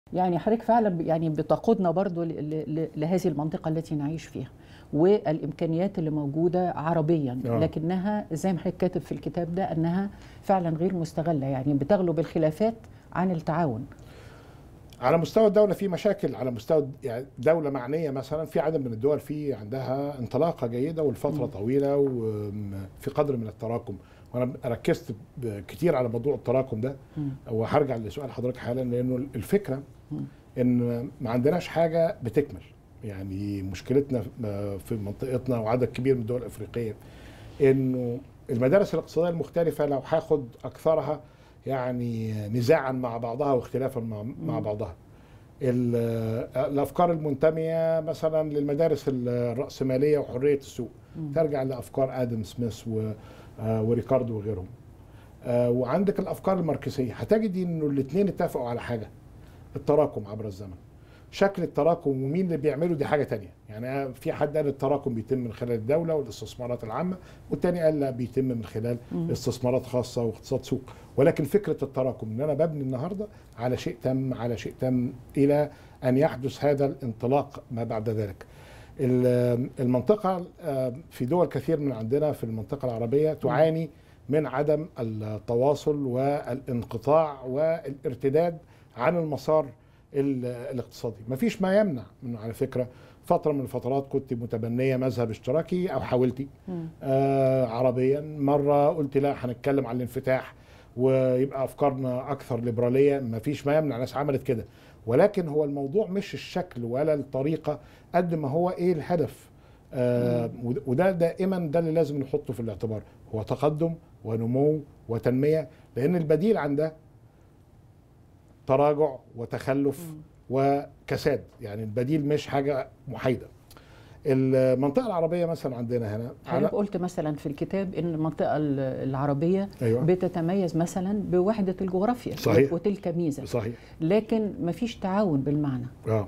يعني حضرتك فعلا يعني بتقودنا برضو لهذه المنطقة التي نعيش فيها والامكانيات اللي موجوده عربيا آه. لكنها زي ما حضرتك كاتب في الكتاب ده انها فعلا غير مستغله يعني بتغلب الخلافات عن التعاون على مستوى الدولة في مشاكل على مستوى يعني دولة معنية مثلا في عدد من الدول في عندها انطلاقة جيدة والفترة طويلة وفي قدر من التراكم وانا ركزت ب- كتير على موضوع التراكم ده وهرجع لسؤال حضرتك حالا لانه الفكرة ان ما عندناش حاجة بتكمل يعني مشكلتنا في منطقتنا وعدد كبير من الدول الافريقية انه المدارس الاقتصادية المختلفة لو هاخد اكثرها يعني نزاعا مع بعضها واختلافا مع, مع بعضها ال- الافكار المنتميه مثلا للمدارس الراسماليه وحريه السوق ترجع لافكار ادم سميث و- آه، وريكاردو وغيرهم آه، وعندك الافكار الماركسيه هتجد انه الاثنين اتفقوا على حاجه التراكم عبر الزمن شكل التراكم ومين اللي بيعمله دي حاجه تانية يعني في حد قال التراكم بيتم من خلال الدوله والاستثمارات العامه والتاني قال لا بيتم من خلال استثمارات خاصه واقتصاد سوق ولكن فكره التراكم ان انا ببني النهارده على شيء تم على شيء تم الى ان يحدث هذا الانطلاق ما بعد ذلك ال- المنطقه آه، في دول كثير من عندنا في المنطقه العربيه تعاني من عدم التواصل والانقطاع والارتداد عن المسار ال- الاقتصادي مفيش ما يمنع من على فكره فتره من الفترات كنت متبنيه مذهب اشتراكي او حاولتي آه عربيا مره قلت لا هنتكلم عن الانفتاح ويبقى افكارنا اكثر ليبراليه مفيش ما يمنع ناس عملت كده ولكن هو الموضوع مش الشكل ولا الطريقه قد ما هو ايه الهدف آه ود- وده دائما ده اللي لازم نحطه في الاعتبار هو تقدم ونمو وتنميه لان البديل عن ده تراجع وتخلف وكساد يعني البديل مش حاجه محايده المنطقه العربيه مثلا عندنا هنا حضرتك قلت مثلا في الكتاب ان المنطقه ال- العربيه أيوة. بتتميز مثلا بوحده الجغرافيا صحيح. وتلك ميزه صحيح لكن مفيش تعاون بالمعنى اه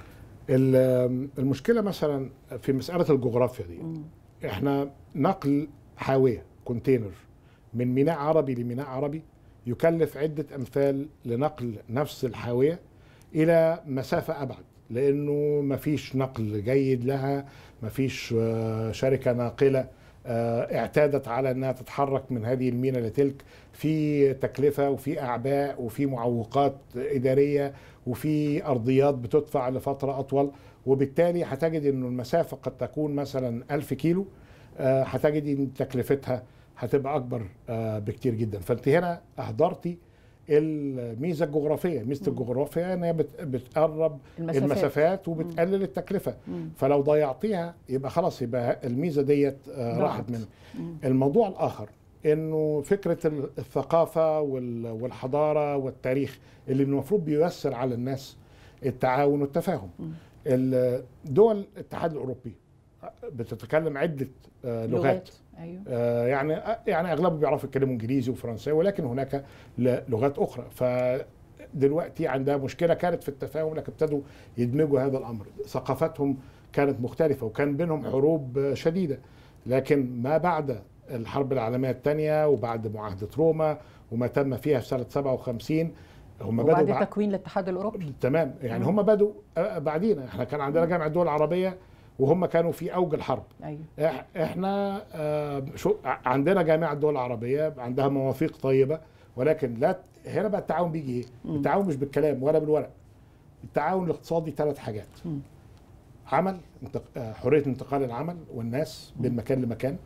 ال- المشكله مثلا في مساله الجغرافيا دي احنا نقل حاويه كونتينر من ميناء عربي لميناء عربي يكلف عده امثال لنقل نفس الحاويه الى مسافه ابعد لانه مفيش نقل جيد لها مفيش آه، شركه ناقله آه، اعتادت على انها تتحرك من هذه المينا لتلك في تكلفه وفي اعباء وفي معوقات اداريه وفي ارضيات بتدفع لفتره اطول وبالتالي هتجد انه المسافه قد تكون مثلا ألف كيلو آه، هتجد ان تكلفتها هتبقى اكبر آه، بكتير جدا فانت هنا اهدرتي الميزه الجغرافيه ميزه الجغرافيا ان هي بت- بتقرب المسافات. المسافات وبتقلل التكلفه فلو ضيعتيها يبقى خلاص يبقى الميزه ديت آه، ضاعت. راحت منك الموضوع الاخر انه فكره ال- الثقافه وال- والحضاره والتاريخ اللي المفروض بييسر على الناس التعاون والتفاهم ال- دول الاتحاد الاوروبي بتتكلم عده آه، لغات ايوه آه، يعني يعني اغلبهم بيعرفوا يتكلموا انجليزي وفرنساوي ولكن هناك ل- لغات اخرى فدلوقتي عندها مشكله كانت في التفاهم لكن ابتدوا يدمجوا هذا الامر ثقافتهم كانت مختلفه وكان بينهم حروب آه، شديده لكن ما بعد الحرب العالميه الثانيه وبعد معاهده روما وما تم فيها في سنه 57 هم بدوا وبعد بع- تكوين الاتحاد الاوروبي تمام يعني هم بدوا آه، بعدينا احنا كان عندنا جامعه الدول العربيه وهم كانوا في اوج الحرب ايوه إح- احنا آه، شو ع- عندنا جامعه الدول العربيه عندها مواثيق طيبه ولكن لا هنا بقى التعاون بيجي ايه؟ التعاون مش بالكلام ولا بالورق التعاون الاقتصادي ثلاث حاجات عمل انتق... آه، حريه انتقال العمل والناس من مكان لمكان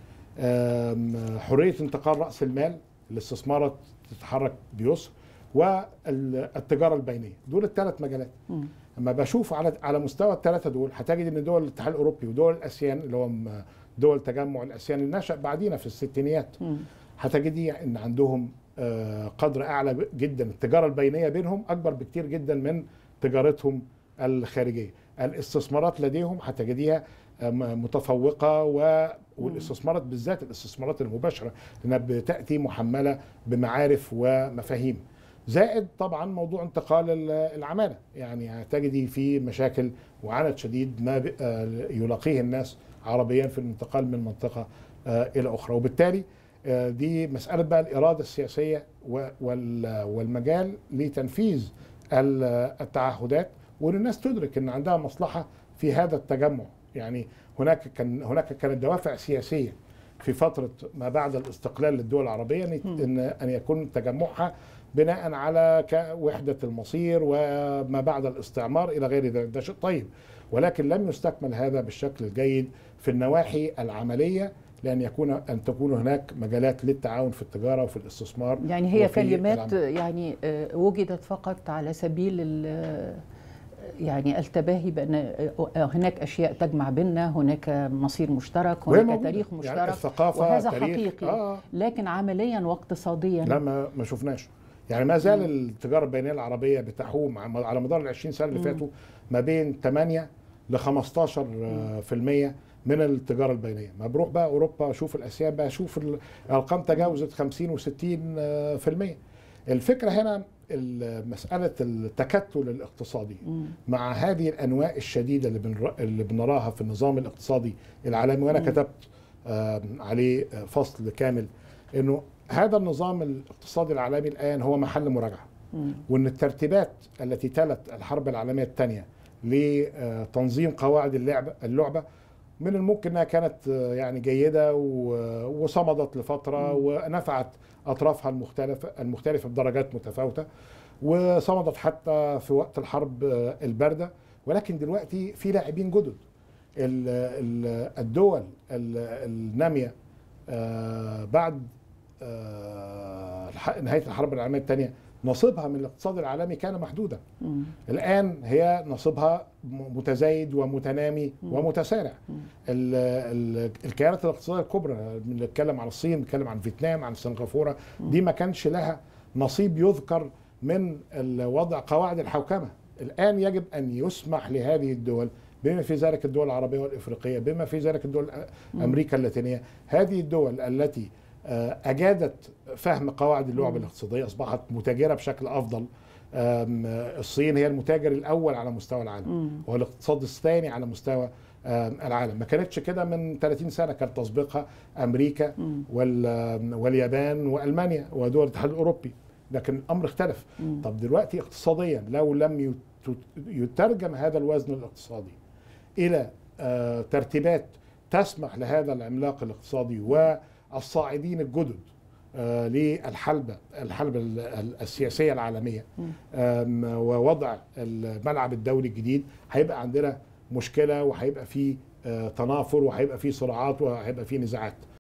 آم، حريه انتقال راس المال الاستثمارات تتحرك بيسر والتجاره البينيه دول الثلاث مجالات اما بشوف على على مستوى الثلاثه دول هتجد ان دول الاتحاد الاوروبي ودول الاسيان اللي هم دول تجمع الاسيان اللي نشا بعدينا في الستينيات هتجدي ان عندهم آه، قدر اعلى ب- جدا التجاره البينيه بينهم اكبر بكتير جدا من تجارتهم الخارجيه الاستثمارات لديهم هتجديها آه، م- متفوقه و والاستثمارات بالذات الاستثمارات المباشره لانها بتاتي محمله بمعارف ومفاهيم زائد طبعا موضوع انتقال ال- العماله يعني هتجدي في مشاكل وعنت شديد ما ب- آه، يلاقيه الناس عربيا في الانتقال من منطقه آه، الى اخرى وبالتالي آه، دي مساله بقى الاراده السياسيه و- وال- والمجال لتنفيذ ال- التعهدات وان الناس تدرك ان عندها مصلحه في هذا التجمع يعني هناك كان هناك كانت دوافع سياسيه في فتره ما بعد الاستقلال للدول العربيه ان ان ان يكون تجمعها بناء على ك- وحده المصير وما بعد الاستعمار الى غير ذلك ده شيء طيب ولكن لم يستكمل هذا بالشكل الجيد في النواحي العمليه لان يكون ان تكون هناك مجالات للتعاون في التجاره وفي الاستثمار يعني هي وفي كلمات العمل. يعني آه، وجدت فقط على سبيل ال- يعني التباهي بان آه، هناك اشياء تجمع بيننا هناك مصير مشترك وهي هناك موجودة. تاريخ يعني مشترك الثقافة وهذا تاريخ حقيقي آه. لكن عمليا واقتصاديا لا ما ما شفناش يعني ما زال التجاره البينيه العربيه بتحوم عم- على مدار ال 20 سنه اللي فاتوا ما بين 8 ل 15 آه، في المية من التجاره البينيه ما بروح بقى اوروبا اشوف الاسياد بقى اشوف ال- الارقام تجاوزت 50 و60 آه، في المية الفكره هنا ال- مساله التكتل الاقتصادي مع هذه الانواع الشديده اللي بنر- اللي بنراها في النظام الاقتصادي العالمي وانا كتبت آه، عليه آه، فصل كامل انه هذا النظام الاقتصادي العالمي الان هو محل مراجعه وان الترتيبات التي تلت الحرب العالميه الثانيه لتنظيم قواعد اللعبه اللعبه من الممكن انها كانت آه، يعني جيده و- وصمدت لفتره ونفعت اطرافها المختلفه المختلفه بدرجات متفاوته وصمدت حتى في وقت الحرب آه، البارده ولكن دلوقتي في لاعبين جدد ال- ال- الدول ال- الناميه آه، بعد آه، الح- نهايه الحرب العالميه الثانيه نصيبها من الاقتصاد العالمي كان محدودا الان هي نصيبها م- متزايد ومتنامي ومتسارع ال- ال- الكيانات الاقتصاديه الكبرى بنتكلم عن الصين بنتكلم عن فيتنام عن سنغافوره دي ما كانش لها نصيب يذكر من ال- وضع قواعد الحوكمه الان يجب ان يسمح لهذه الدول بما في ذلك الدول العربيه والافريقيه بما في ذلك الدول الأ- امريكا اللاتينيه هذه الدول التي آه، اجادت فهم قواعد اللعبه الاقتصاديه اصبحت متاجره بشكل افضل آم، آه، الصين هي المتاجر الاول على مستوى العالم وهو الاقتصاد الثاني على مستوى آم، العالم ما كانتش كده من 30 سنه كان تسبقها امريكا وال- آم، واليابان والمانيا ودول الاتحاد الاوروبي لكن الامر اختلف طب دلوقتي اقتصاديا لو لم يت- يترجم هذا الوزن الاقتصادي الى آه، ترتيبات تسمح لهذا العملاق الاقتصادي والصاعدين الجدد آه، للحلبة الحلبة ال- ال- السياسية العالمية آم، ووضع الملعب الدولي الجديد هيبقى عندنا مشكلة وهيبقى فيه آه، تنافر وهيبقى فيه صراعات وهيبقى فيه نزاعات